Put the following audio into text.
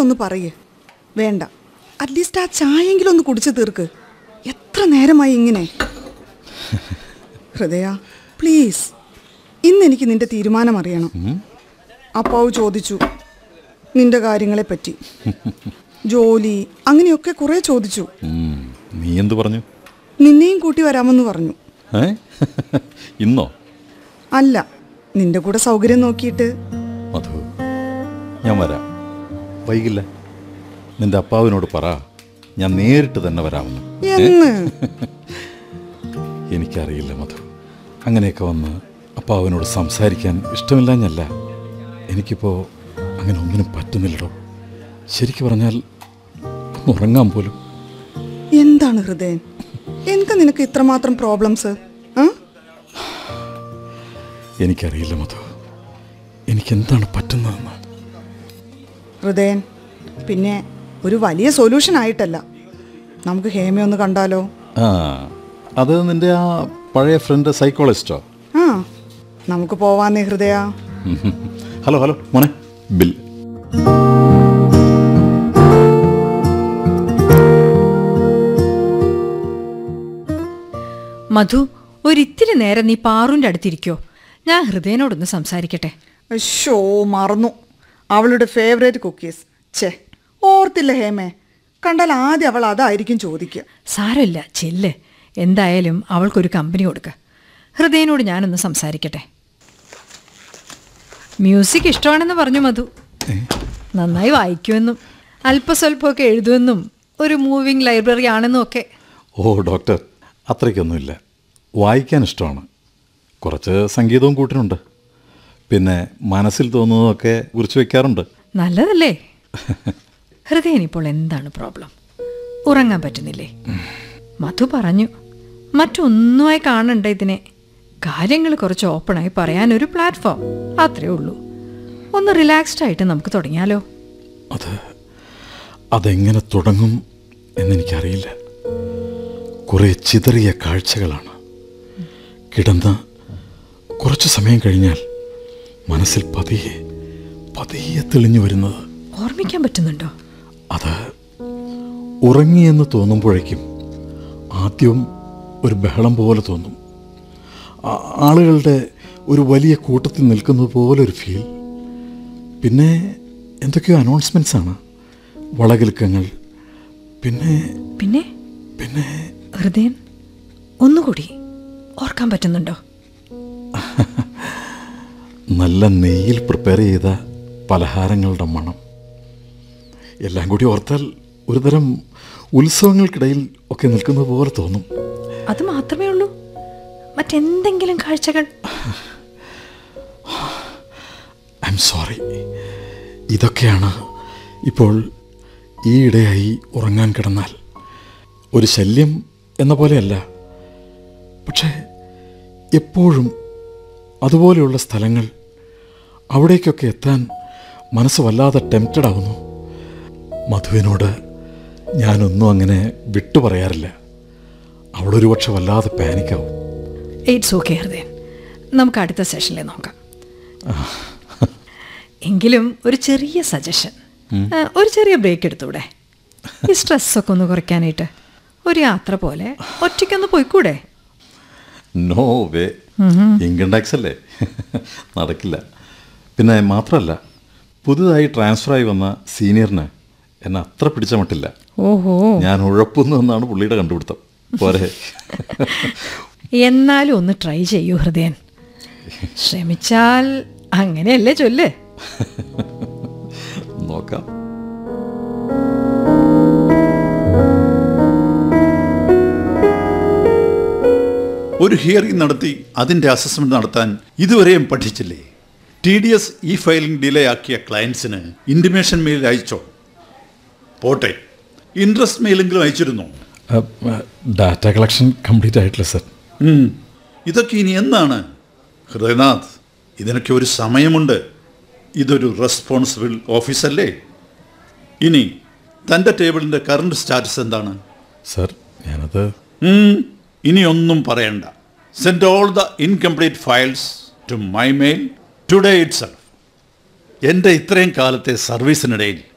ഒന്ന് പറയേ വേണ്ട അറ്റ്ലീസ്റ്റ് ആ ചായെങ്കിലും ഒന്ന് കുടിച്ചു തീർക്ക് എത്ര നേരമായി ഇങ്ങനെ ഹൃദയ പ്ലീസ് ഇന്ന് എനിക്ക് നിന്റെ തീരുമാനം അറിയണം അപ്പാവ് ചോദിച്ചു നിന്റെ കാര്യങ്ങളെ പറ്റി ജോലി അങ്ങനെയൊക്കെ കുറേ ചോദിച്ചു ഉം, നീ എന്തു പറഞ്ഞു നിന്നെയും കൂട്ടി വരാമെന്ന് പറഞ്ഞു ഏ ഇന്നോ അല്ല നിന്റെ കൂടെ സൗകര്യം നോക്കിയിട്ട് മധു ഞാൻ വരാം വൈകില്ല നിന്റെ അപ്പാവിനോട് പറ ഞാൻ നേരിട്ട് തന്നെ വരാമെന്ന് എന്ന് എനിക്കറിയില്ല മധു അങ്ങനെയൊക്കെ വന്ന് അപ്പാവിനോട് സംസാരിക്കാൻ ഇഷ്ടമില്ലാഞ്ഞല്ല എനിക്കിപ്പോൾ അങ്ങനെ ഒന്നിനും പറ്റുന്നില്ലടോ ശരിക്കു പറഞ്ഞാൽ ഒന്ന് ഉറങ്ങാൻ പോലും എന്താണ് ഹൃദയൻ എന്താ നിനക്ക് ഇത്രമാത്രം പ്രോബ്ലംസ് എനിക്കറിയില്ല മധു എനിക്കെന്താണ് പറ്റുന്നതെന്ന് ഹൃദയൻ പിന്നെ ഒരു വലിയ സൊല്യൂഷൻ ആയിട്ടല്ല നമുക്ക് ഹേമ ഒന്ന് കണ്ടാലോ ആ അത് നിന്റെ ആ പഴയ ഫ്രണ്ട് സൈക്കോളജിസ്റ്റോ ആ നമുക്ക് പോവാന്നേ ഹൃദയ ഹലോ ഹലോ മോനെ ബിൽ മധു ഒരിത്തിരി നേരം നീ പാറുന്റെ അടുത്തിരിക്കോ ഞാൻ ഹൃദയനോടൊന്ന് സംസാരിക്കട്ടെ ഷോ മറന്നു അവളുടെ ഫേവറേറ്റ് കുക്കീസ് ഛേ ഓർത്തില്ല ഹേമേ കണ്ടാൽ ആദ്യം അവൾ അതായിരിക്കും ചോദിക്കുക സാരമില്ല ചെല്ല് എന്തായാലും അവൾക്കൊരു കമ്പനി കൊടുക്ക ഹൃദയനോട് ഞാനൊന്ന് സംസാരിക്കട്ടെ മ്യൂസിക് ഇഷ്ടമാണെന്ന് പറഞ്ഞു മധു നന്നായി വായിക്കുമെന്നും അല്പസ്വല്പമൊക്കെ എഴുതുമെന്നും ഒരു മൂവിങ് ലൈബ്രറി ആണെന്നും ഒക്കെ ഓ ഡോക്ടർ അത്രയ്ക്കൊന്നുമില്ല വായിക്കാൻ ഇഷ്ടമാണ് കുറച്ച് സംഗീതവും കൂട്ടിനുണ്ട് പിന്നെ മനസ്സിൽ തോന്നുന്നതൊക്കെ കുറിച്ച് വെക്കാറുണ്ട് നല്ലതല്ലേ ഹൃദയൻ ഇപ്പോൾ എന്താണ് പ്രോബ്ലം ഉറങ്ങാൻ പറ്റുന്നില്ലേ മധു പറഞ്ഞു മറ്റൊന്നുമായി കാണണ്ട ഇതിനെ കാര്യങ്ങൾ കുറച്ച് ഓപ്പണായി പറയാൻ ഒരു പ്ലാറ്റ്ഫോം അത്രേ ഉള്ളൂ ഒന്ന് റിലാക്സ്ഡ് ആയിട്ട് നമുക്ക് തുടങ്ങിയാലോ അത് അതെങ്ങനെ തുടങ്ങും എന്നെനിക്കറിയില്ല കുറേ ചിതറിയ കാഴ്ചകളാണ് കിടന്ന് കുറച്ച് സമയം കഴിഞ്ഞാൽ മനസ്സിൽ പതിയെ പതിയെ തെളിഞ്ഞു വരുന്നത് ഓർമ്മിക്കാൻ പറ്റുന്നുണ്ടോ അത് ഉറങ്ങിയെന്ന് തോന്നുമ്പോഴേക്കും ആദ്യം ഒരു ബഹളം പോലെ തോന്നും ആ- ആളുകളുടെ ഒരു വലിയ കൂട്ടത്തിൽ നിൽക്കുന്നത് പോലെ ഒരു ഫീൽ പിന്നെ എന്തൊക്കെയോ അനൗൺസ്മെൻറ്റ്സ് ആണ് വളകിലുക്കങ്ങൾ പിന്നെ പിന്നെ പിന്നെ ഹൃദയൻ ഒന്നുകൂടി ഓർക്കാൻ പറ്റുന്നുണ്ടോ നല്ല നെയ്യിൽ പ്രിപ്പയർ ചെയ്ത പലഹാരങ്ങളുടെ മണം എല്ലാം കൂടി ഓർത്താൽ ഒരുതരം ഉത്സവങ്ങൾക്കിടയിൽ ഒക്കെ നിൽക്കുന്നത് പോലെ തോന്നും അത് മാത്രമേ ഉള്ളൂ മറ്റെന്തെങ്കിലും കാഴ്ചകൾ ഐ എം സോറി ഇതൊക്കെയാണ് ഇപ്പോൾ ഈയിടെയായി ഉറങ്ങാൻ കിടന്നാൽ ഒരു ശല്യം എന്ന പോലെയല്ല പക്ഷേ എപ്പോഴും അതുപോലെയുള്ള സ്ഥലങ്ങൾ അവിടേക്കൊക്കെ എത്താൻ മനസ്സ് വല്ലാതെ ടെംപ്റ്റഡ് ആവുന്നു മധുവിനോട് ഞാനൊന്നും അങ്ങനെ വിട്ടു പറയാറില്ല അവളൊരു പക്ഷെ വല്ലാതെ പാനിക്കാവും ഇറ്റ്സ് ഓക്കെ ഹൃദയൻ നമുക്ക് അടുത്ത സെഷനിൽ നോക്കാം എങ്കിലും ഒരു ചെറിയ സജഷൻ ഒരു ചെറിയ ബ്രേക്ക് എടുത്തൂടെ ഈ സ്ട്രെസ്സൊക്കെ ഒന്ന് കുറയ്ക്കാനായിട്ട് ഒരു യാത്ര പോലെ ഒറ്റയ്ക്കൊന്ന് പോയിക്കൂടെ നോ വേ ഇൻകം ടാക്സ് അല്ലേ നടക്കില്ല പിന്നെ മാത്രമല്ല പുതുതായി ട്രാൻസ്ഫർ ആയി വന്ന സീനിയറിന് എന്നെ അത്ര പിടിച്ച മട്ടില്ല ഓഹോ ഞാൻ ഉഴപ്പുന്നു എന്നാണ് പുള്ളിയുടെ കണ്ടുപിടുത്തം പോരെ എന്നാലും ഒന്ന് ട്രൈ ചെയ്യൂ ഹൃദയൻ ശ്രമിച്ചാൽ അങ്ങനെയല്ലേ ചൊല്ല് നോക്കാം ഒരു ഹിയറിംഗ് നടത്തി അതിൻ്റെ അസസ്മെന്റ് നടത്താൻ ഇതുവരെയും പഠിച്ചില്ലേ T D S E filing delay ആക്കിയ ക്ലയൻസിന് ഇൻറ്റിമേഷൻ മെയിൽ അയച്ചോ പോട്ടെ ഇൻട്രസ്റ്റ് മെയിലെങ്കിലും അയച്ചിരുന്നോ ഡാറ്റ കളക്ഷൻ കംപ്ലീറ്റ് ആയിട്ടില്ല സർ ഉം. ഇതൊക്കെ ഇനി എന്നാണ് ഹൃദയനാഥ് ഇതിനൊക്കെ ഒരു സമയമുണ്ട് ഇതൊരു റെസ്പോൺസിബിൾ ഓഫീസല്ലേ ഇനി തൻ്റെ ടേബിളിൻ്റെ കറണ്ട് സ്റ്റാറ്റസ് എന്താണ് സർ ഞാനത് ഉം, ഇനി ഒന്നും പറയണ്ട send all the incomplete files to my mail today itself എൻ്റെ ഇത്രയും കാലത്തെ സർവീസിനിടയിൽ